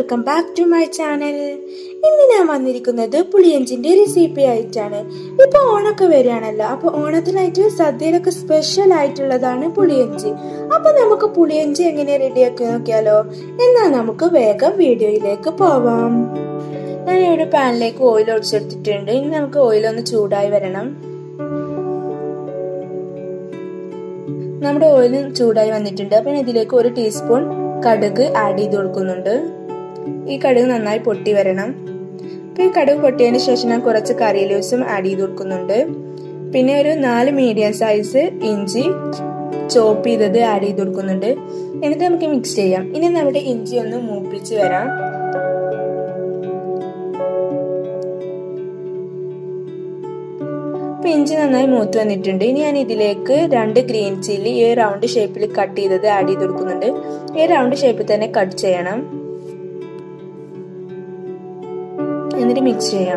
welcome back to my channel ഇന്ന് ഞാൻ വന്നിരിക്കുന്നത് പുളിയഞ്ചിന്റെ റെസിപ്പി ആയിട്ടാണ് ഇപ്പൊ ഓണൊക്കെ വരികയാണല്ലോ അപ്പൊ ഓണത്തിനായിട്ട് സദ്യയിലൊക്കെ സ്പെഷ്യൽ ആയിട്ടുള്ളതാണ് പുളിയഞ്ചി അപ്പൊ നമുക്ക് പുളിയഞ്ചി എങ്ങനെ റെഡിയാക്കി നോക്കിയാലോ എന്നാ നമുക്ക് വേഗം വീഡിയോയിലേക്ക് പോവാം ഞാൻ ഇവിടെ പാനിലേക്ക് ഓയിൽ ഒഴിച്ചെടുത്തിട്ടുണ്ട് ഇനി നമുക്ക് ഓയിൽ ഒന്ന് ചൂടായി വരണം നമ്മുടെ ഓയിൽ ചൂടായി വന്നിട്ടുണ്ട് അപ്പം ഇതിലേക്ക് ഒരു ടീസ്പൂൺ കടുക് ആഡ് ചെയ്ത് കൊടുക്കുന്നുണ്ട് ഈ കടുക് നന്നായി പൊട്ടി വരണം അപ്പോൾ ഈ കടുക് പൊട്ടിയതിന് ശേഷം ഞാൻ കുറച്ച് കറി ലൂസും ആഡ് ചെയ്ത് കൊടുക്കുന്നുണ്ട് പിന്നെ ഒരു നാല് മീഡിയം സൈസ് ഇഞ്ചി ചോപ്പ് ചെയ്തത് ആഡ് ചെയ്ത് കൊടുക്കുന്നുണ്ട് എന്നിട്ട് നമുക്ക് മിക്സ് ചെയ്യാം ഇനി നമ്മുടെ ഇഞ്ചി ഒന്ന് മൂപ്പിച്ച് വരാം ഇപ്പൊ ഇഞ്ചി നന്നായി മൂത്ത് വന്നിട്ടുണ്ട് ഇനി ഞാൻ ഇതിലേക്ക് രണ്ട് ഗ്രീൻ ചില്ലി ഈ റൗണ്ട് ഷേപ്പിൽ കട്ട് ചെയ്തത് ആഡ് ചെയ്ത് കൊടുക്കുന്നുണ്ട് ഈ റൗണ്ട് ഷേപ്പിൽ തന്നെ കട്ട് ചെയ്യണം എന്നിട്ട് മിക്സ് ചെയ്യാം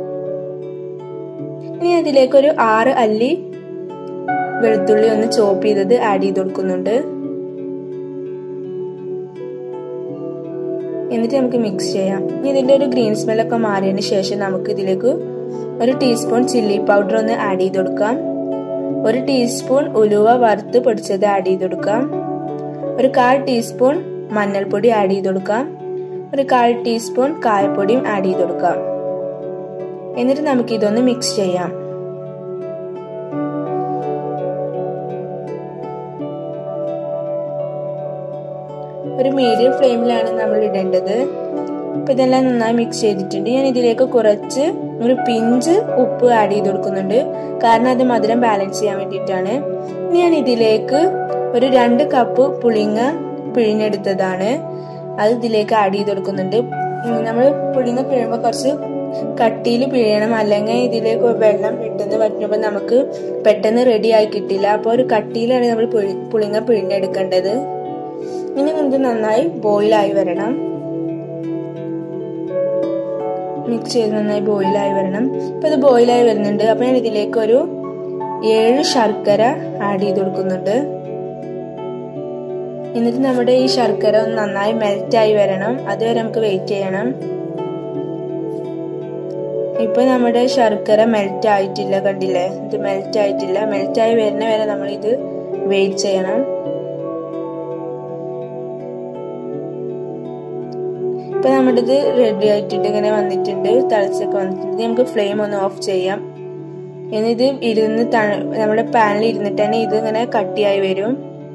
ഇനി അതിലേക്ക് ഒരു ആറ് അല്ലി വെളുത്തുള്ളി ഒന്ന് ചോപ്പ് ചെയ്തത് ആഡ് ചെയ്ത് കൊടുക്കുന്നുണ്ട് എന്നിട്ട് നമുക്ക് മിക്സ് ചെയ്യാം ഇനി ഇതിന്റെ ഒരു ഗ്രീൻ സ്മെല്ലൊക്കെ മാറിയതിന് ശേഷം നമുക്ക് ഇതിലേക്ക് ഒരു ടീസ്പൂൺ ചില്ലി പൗഡർ ഒന്ന് ആഡ് ചെയ്ത് കൊടുക്കാം ഒരു ടീസ്പൂൺ ഉലുവ വറുത്ത് പൊടിച്ചത് ആഡ് ചെയ്ത് കൊടുക്കാം ഒരു കാൽ ടീസ്പൂൺ മഞ്ഞൾപ്പൊടി ആഡ് ചെയ്ത് കൊടുക്കാം ഒരു കാൽ ടീസ്പൂൺ കായപ്പൊടിയും ആഡ് ചെയ്ത് കൊടുക്കാം എന്നിട്ട് നമുക്ക് ഇതൊന്ന് മിക്സ് ചെയ്യാം ഒരു മീഡിയം ഫ്ലെയിമിലാണ് നമ്മൾ ഇടേണ്ടത് അപ്പൊ ഇതെല്ലാം നന്നായി മിക്സ് ചെയ്തിട്ടുണ്ട് ഞാൻ ഇതിലേക്ക് കുറച്ച് ഒരു പിഞ്ച് ഉപ്പ് ആഡ് ചെയ്ത് കൊടുക്കുന്നുണ്ട് കാരണം അത് മധുരം ബാലൻസ് ചെയ്യാൻ വേണ്ടിയിട്ടാണ് ഇനി ഞാൻ ഇതിലേക്ക് ഒരു രണ്ട് കപ്പ് പുളിങ്ങ പിഴിഞ്ഞെടുത്തതാണ് അത് ഇതിലേക്ക് ആഡ് ചെയ്ത് കൊടുക്കുന്നുണ്ട് നമ്മൾ പുളിങ്ങ പിഴുമ്പോൾ കുറച്ച് കട്ടിയിൽ പിഴിയണം അല്ലെങ്കിൽ ഇതിലേക്ക് വെള്ളം പെട്ടെന്ന് വറ്റുമ്പോൾ നമുക്ക് പെട്ടെന്ന് റെഡി ആയി കിട്ടില്ല അപ്പോൾ ഒരു കട്ടിയിലാണ് നമ്മൾ പുളിങ്ങ പിഴിഞ്ഞെടുക്കേണ്ടത് ഇനി ഇത് നന്നായി ബോയിലായി വരണം മിക്സ് ചെയ്ത് നന്നായി ബോയിലായി വരണം ഇപ്പൊ ഇത് ബോയിലായി വരുന്നുണ്ട് അപ്പൊ ഞാൻ ഇതിലേക്ക് ഒരു ഏഴ് ശർക്കര ആഡ് ചെയ്ത് കൊടുക്കുന്നുണ്ട് എന്നിട്ട് നമ്മുടെ ഈ ശർക്കര ഒന്ന് നന്നായി മെൽറ്റ് ആയി വരണം അതുവരെ നമുക്ക് വെയിറ്റ് ചെയ്യണം ഇപ്പൊ നമ്മുടെ ശർക്കര മെൽറ്റ് ആയിട്ടില്ല കണ്ടില്ലേ ഇത് മെൽറ്റ് ആയിട്ടില്ല മെൽറ്റ് ആയി വരുന്ന വരെ നമ്മൾ ഇത് വെയിറ്റ് ചെയ്യണം ഇപ്പൊ നമ്മുടെ ഇത് റെഡി ആയിട്ടുണ്ട് ഇങ്ങനെ വന്നിട്ടുണ്ട് തിളച്ചൊക്കെ വന്നിട്ടുണ്ട് നമുക്ക് ഫ്ലെയിം ഒന്ന് ഓഫ് ചെയ്യാം എന്നിത് ഇരുന്ന് നമ്മുടെ പാനിൽ ഇരുന്നിട്ട് തന്നെ ഇത് ഇങ്ങനെ കട്ടിയായി വരും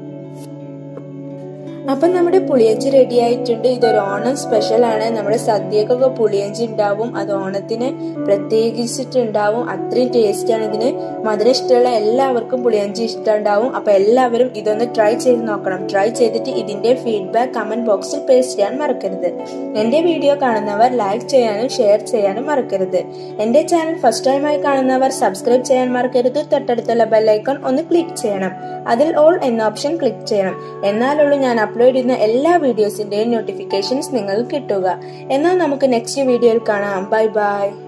അപ്പം നമ്മുടെ പുളിയഞ്ചി റെഡി ആയിട്ടുണ്ട് ഇതൊരു ഓണം സ്പെഷ്യൽ ആണ് നമ്മുടെ സദ്യക്കൊക്കെ പുളിയഞ്ചി ഉണ്ടാവും അത് ഓണത്തിന് പ്രത്യേകിച്ചിട്ടുണ്ടാവും അത്രയും ടേസ്റ്റ് ആണ് ഇതിന് മധുര ഇഷ്ടമുള്ള എല്ലാവർക്കും പുളിയഞ്ചി ഇഷ്ടമുണ്ടാവും അപ്പൊ എല്ലാവരും ഇതൊന്ന് ട്രൈ ചെയ്ത് നോക്കണം ട്രൈ ചെയ്തിട്ട് ഇതിന്റെ ഫീഡ്ബാക്ക് കമന്റ് ബോക്സിൽ പേസ്റ്റ് ചെയ്യാൻ മറക്കരുത് എന്റെ വീഡിയോ കാണുന്നവർ ലൈക്ക് ചെയ്യാനും ഷെയർ ചെയ്യാനും മറക്കരുത് എന്റെ ചാനൽ ഫസ്റ്റ് ടൈമായി കാണുന്നവർ സബ്സ്ക്രൈബ് ചെയ്യാൻ മറക്കരുത് തൊട്ടടുത്തുള്ള ബെല്ലൈക്കൺ ഒന്ന് ക്ലിക്ക് ചെയ്യണം അതിൽ ഓൾ എന്ന ഓപ്ഷൻ ക്ലിക്ക് ചെയ്യണം എന്നാലുള്ളൂ ഞാൻ അപ്ലോഡ് ചെയ്യുന്ന എല്ലാ വീഡിയോസിന്റെയും നോട്ടിഫിക്കേഷൻസ് നിങ്ങൾക്ക് കിട്ടുക എന്നാൽ നമുക്ക് നെക്സ്റ്റ് വീഡിയോയിൽ കാണാം ബൈ ബൈ